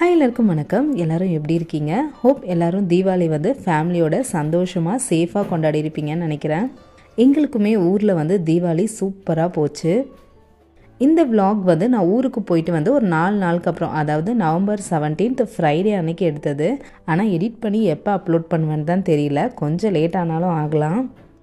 hi எல்லாருக்கும் வணக்கம் எல்லாரும் எப்படி இருக்கீங்க ஹோப் எல்லாரும் தீபாவளி வந்து ஃபேமிலியோட சந்தோஷமாக சேஃபாக கொண்டாடி இருப்பீங்கன்னு நினைக்கிறேன் எங்களுக்குமே ஊரில் வந்து தீபாவளி சூப்பராக போச்சு இந்த vlog வந்து நான் ஊருக்கு போயிட்டு வந்து ஒரு நாலு நாளுக்கு அப்புறம் அதாவது நவம்பர் செவன்டீன்த் ஃப்ரைடே அன்னைக்கு எடுத்தது ஆனால் எடிட் பண்ணி எப்போ அப்லோட் பண்ணுவேன்னு தான் தெரியல கொஞ்சம் லேட் ஆனாலும் ஆகலாம்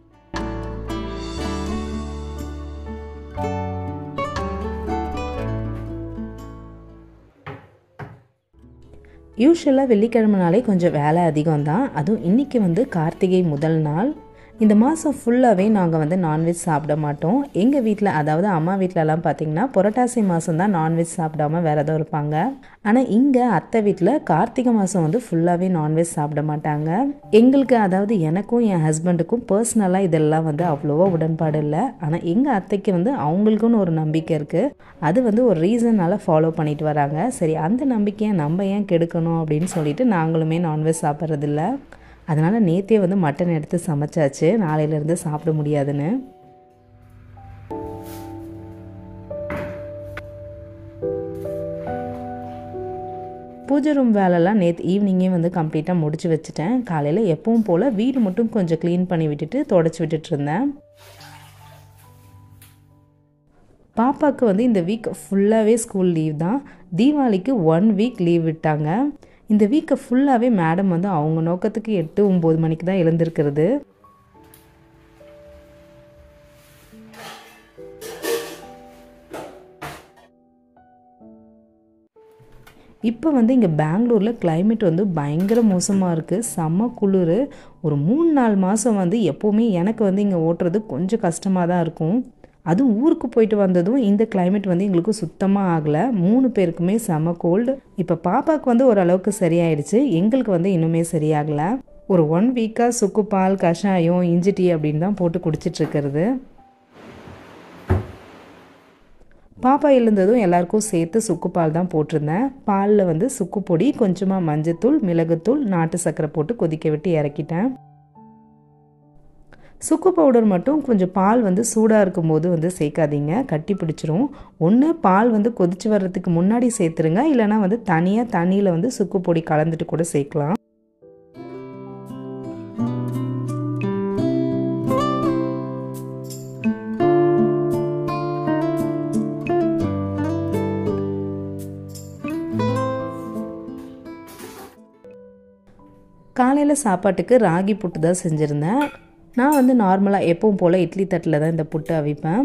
யூஸ்வலாக வெள்ளிக்கிழமைனாலே கொஞ்சம் வேலை அதிகம் தான் அதுவும் இன்றைக்கி வந்து கார்த்திகை முதல் நாள் இந்த மாதம் ஃபுல்லாகவே நாங்கள் வந்து நான்வெஜ் சாப்பிட மாட்டோம் எங்கள் வீட்டில் அதாவது அம்மா வீட்டிலலாம் பார்த்திங்கன்னா புரட்டாசி மாதம் தான் நான்வெஜ் சாப்பிடாம விரதம் இருப்பாங்க ஆனால் இங்கே அத்தை வீட்டில் கார்த்திகை மாதம் வந்து ஃபுல்லாகவே நான்வெஜ் சாப்பிட மாட்டாங்க எங்களுக்கு அதாவது எனக்கும் என் ஹஸ்பண்டுக்கும் பர்சனலாக இதெல்லாம் வந்து அவ்வளோவா உடன்பாடு இல்லை ஆனால் எங்கள் அத்தைக்கு வந்து அவங்களுக்குன்னு ஒரு நம்பிக்கை இருக்குது அது வந்து ஒரு ரீசனால் ஃபாலோ பண்ணிட்டு வராங்க சரி அந்த நம்பிக்கையை நம்ம ஏன் கெடுக்கணும் அப்படின்னு சொல்லிட்டு நாங்களுமே நான்வெஜ் சாப்பிட்றதில்ல அதனால் நேற்றே வந்து மட்டன் எடுத்து சமைச்சாச்சு நாளையிலேருந்து சாப்பிட முடியாதுன்னு பூஜை ரூம் வேலைலாம் நேற்று ஈவினிங்கே வந்து கம்ப்ளீட்டாக முடிச்சு வச்சுட்டேன் காலையில் எப்பவும் போல் வீடு மட்டும் கொஞ்சம் க்ளீன் பண்ணி விட்டுட்டு தொடச்சி விட்டுட்டு இருந்தேன் பாப்பாவுக்கு வந்து இந்த வீக் ஃபுல்லாகவே ஸ்கூல் லீவ் தான் தீபாவளிக்கு ஒன் வீக் லீவ் விட்டாங்க இந்த வீக்கை ஃபுல்லாகவே மேடம் வந்து அவங்க நோக்கத்துக்கு எட்டு ஒம்பது மணிக்கு தான் எழுந்திருக்கிறது இப்போ வந்து இங்கே பெங்களூரில் climate வந்து பயங்கர மோசமாக இருக்குது செம்ம குளிர் ஒரு மூணு நாலு மாதம் வந்து எப்போவுமே எனக்கு வந்து இங்கே ஓட்டுறது கொஞ்சம் கஷ்டமாக தான் இருக்கும் அதுவும் ஊருக்கு போயிட்டு வந்ததும் இந்த climate வந்து எங்களுக்கு சுத்தமாக ஆகலை மூணு பேருக்குமே செம கோல்டு இப்போ பாப்பாவுக்கு வந்து ஓரளவுக்கு சரியாயிடுச்சு எங்களுக்கு வந்து இன்னுமே சரியாகலை ஒரு ஒன் வீக்காக சுக்கு பால் கஷாயம் இஞ்சி டீ அப்படின்னு தான் போட்டு குடிச்சிட்டு இருக்கிறது பாப்பா எழுந்ததும் எல்லாருக்கும் சேர்த்து சுக்கு பால் தான் போட்டிருந்தேன் பாலில் வந்து சுக்கு பொடி கொஞ்சமாக மஞ்சத்தூள் மிளகுத்தூள் நாட்டு சர்க்கரை போட்டு கொதிக்க விட்டு இறக்கிட்டேன் சுக்கு பவுடர் மட்டும் கொஞ்சம் பால் வந்து சூடாக இருக்கும்போது வந்து சேர்க்காதீங்க கட்டி பிடிச்சிரும் ஒன்று பால் வந்து கொதிச்சு வர்றதுக்கு முன்னாடி சேர்த்துருங்க இல்லைனா வந்து தனியாக தண்ணியில் வந்து சுக்கு பொடி கலந்துட்டு கூட சேர்க்கலாம் காலையில் சாப்பாட்டுக்கு ராகி புட்டு தான் செஞ்சுருந்தேன் நான் வந்து நார்மலாக எப்பவும் போல் இட்லி தட்டில் தான் இந்த புட்டு அவிப்பேன்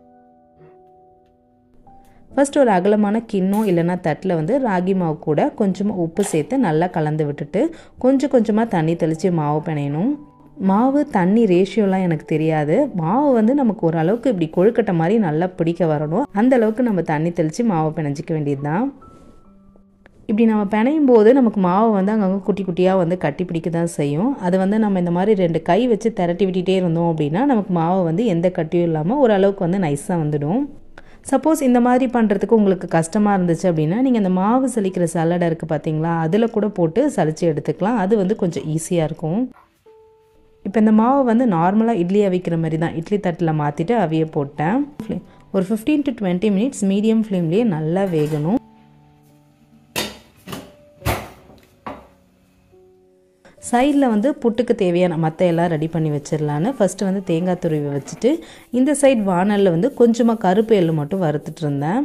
ஃபர்ஸ்ட் ஒரு அகலமான கிண்ணம் இல்லைன்னா தட்டில் வந்து ராகி மாவு கூட கொஞ்சமாக உப்பு சேர்த்து நல்லா கலந்து விட்டுட்டு கொஞ்சம் கொஞ்சமாக தண்ணி தெளித்து மாவு பிணையணும் மாவு தண்ணி ரேஷியோலாம் எனக்கு தெரியாது மாவு வந்து நமக்கு ஓரளவுக்கு இப்படி கொழுக்கட்டை மாதிரி நல்லா பிடிக்க வரணும் அந்த அளவுக்கு நம்ம தண்ணி தெளித்து மாவை பிணைஞ்சிக்க வேண்டியது தான் இப்படி நம்ம பிணையும் போது நமக்கு மாவு வந்து அங்கங்கே குட்டி குட்டியாக வந்து கட்டி பிடிக்க தான் செய்யும் அது வந்து நம்ம இந்த மாதிரி ரெண்டு கை வச்சு திரட்டி விட்டுட்டே இருந்தோம் அப்படின்னா நமக்கு மாவு வந்து எந்த கட்டியும் இல்லாமல் ஓரளவுக்கு வந்து நைஸாக வந்துடும் சப்போஸ் இந்த மாதிரி பண்ணுறதுக்கு உங்களுக்கு கஷ்டமாக இருந்துச்சு அப்படின்னா நீங்கள் இந்த மாவு சலிக்கிற சல்லடை இருக்குது பார்த்தீங்களா அதில் கூட போட்டு சலிச்சு எடுத்துக்கலாம் அது வந்து கொஞ்சம் ஈஸியாக இருக்கும் இப்போ இந்த மாவை வந்து நார்மலாக இட்லி அவிக்கிற மாதிரி தான் இட்லி தட்டில் மாற்றிட்டு அவிய போட்டேன் ஒரு fifteen to twenty minutes medium ஃப்ளேம்லேயே நல்லா வேகணும் சைடில் வந்து புட்டுக்கு தேவையான மற்ற எல்லாம் ரெடி பண்ணி வச்சிடலான்னு ஃபஸ்ட்டு வந்து தேங்காய் துருவி வச்சுட்டு இந்த சைடு வானலில் வந்து கொஞ்சமாக கருப்பு எள்ளு மட்டும் வறுத்துட்டு இருந்தேன்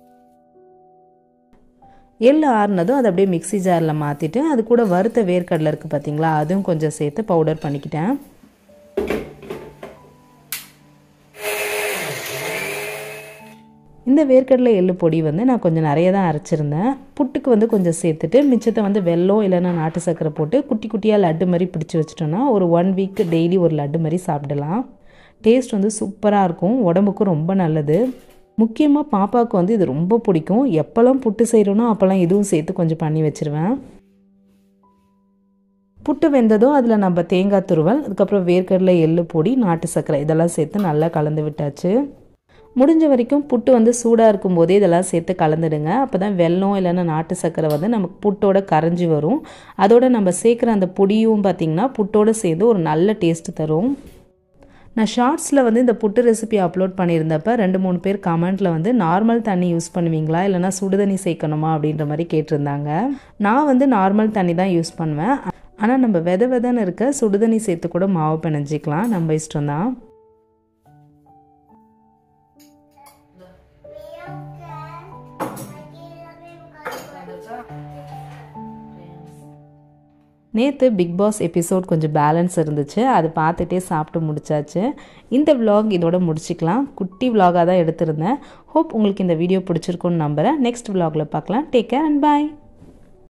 எள்ளு ஆறுனதும் அதை அப்படியே மிக்ஸி ஜாரில் மாற்றிட்டு அது கூட வறுத்த வேர்க்கடலை இருக்குது பார்த்தீங்களா அதுவும் கொஞ்சம் சேர்த்து பவுடர் பண்ணிக்கிட்டேன் இந்த வேர்க்கடலை எள்ளு பொடி வந்து நான் கொஞ்சம் நிறைய தான் அரைச்சிருந்தேன் புட்டுக்கு வந்து கொஞ்சம் சேர்த்துட்டு மிச்சத்தை வந்து வெல்லம் இல்லைன்னா நாட்டு சர்க்கரை போட்டு குட்டி குட்டியாக லட்டு மாதிரி பிடிச்சி வச்சிட்டோன்னா ஒரு ஒன் வீக் டெய்லி ஒரு லட்டு மாதிரி சாப்பிடலாம் டேஸ்ட் வந்து சூப்பராக இருக்கும் உடம்புக்கும் ரொம்ப நல்லது முக்கியமாக பாப்பாவுக்கு வந்து இது ரொம்ப பிடிக்கும் எப்போல்லாம் புட்டு செய்கிறோனோ அப்போல்லாம் இதுவும் சேர்த்து கொஞ்சம் பண்ணி வச்சுருவேன் புட்டு வெந்ததும் அதில் நம்ம தேங்காய் துருவல் அதுக்கப்புறம் வேர்க்கடலை எள்ளு பொடி நாட்டு சர்க்கரை இதெல்லாம் சேர்த்து நல்லா கலந்து விட்டாச்சு முடிஞ்ச வரைக்கும் புட்டு வந்து சூடாக இருக்கும்போதே இதெல்லாம் சேர்த்து கலந்துடுங்க அப்போ தான் வெல்லம் இல்லைன்னா நாட்டு சர்க்கரை வந்து நமக்கு புட்டோட கரைஞ்சி வரும் அதோட நம்ம சேர்க்குற அந்த பொடியும் பார்த்திங்கன்னா புட்டோட சேர்ந்து ஒரு நல்ல டேஸ்ட் தரும் நான் ஷார்ட்ஸில் வந்து இந்த புட்டு ரெசிபி அப்லோட் பண்ணியிருந்தப்ப ரெண்டு மூணு பேர் கமெண்ட்டில் வந்து நார்மல் தண்ணி யூஸ் பண்ணுவீங்களா இல்லைனா சுடு தண்ணி சேர்க்கணுமா அப்படின்ற மாதிரி கேட்டிருந்தாங்க நான் வந்து நார்மல் தண்ணி தான் யூஸ் பண்ணுவேன் ஆனால் நம்ம வெத வெதன்னு இருக்க சுடுதண்ணி சேர்த்து கூட மாவு பிணைஞ்சிக்கலாம் நம்ம இஷ்டம் தான் நேற்று பிக் பாஸ் எபிசோட் கொஞ்சம் பேலன்ஸ் இருந்துச்சு அது பார்த்துட்டே சாப்பிட்டு முடிச்சாச்சு இந்த vlog இதோட முடிச்சுக்கலாம் குட்டி vlog-ஆ தான் எடுத்திருந்தேன் ஹோப் உங்களுக்கு இந்த வீடியோ பிடிச்சிருக்குன்னு நம்புகிறேன் நெக்ஸ்ட் vlog-ல பார்க்கலாம் டேக் கேர் அண்ட் பாய்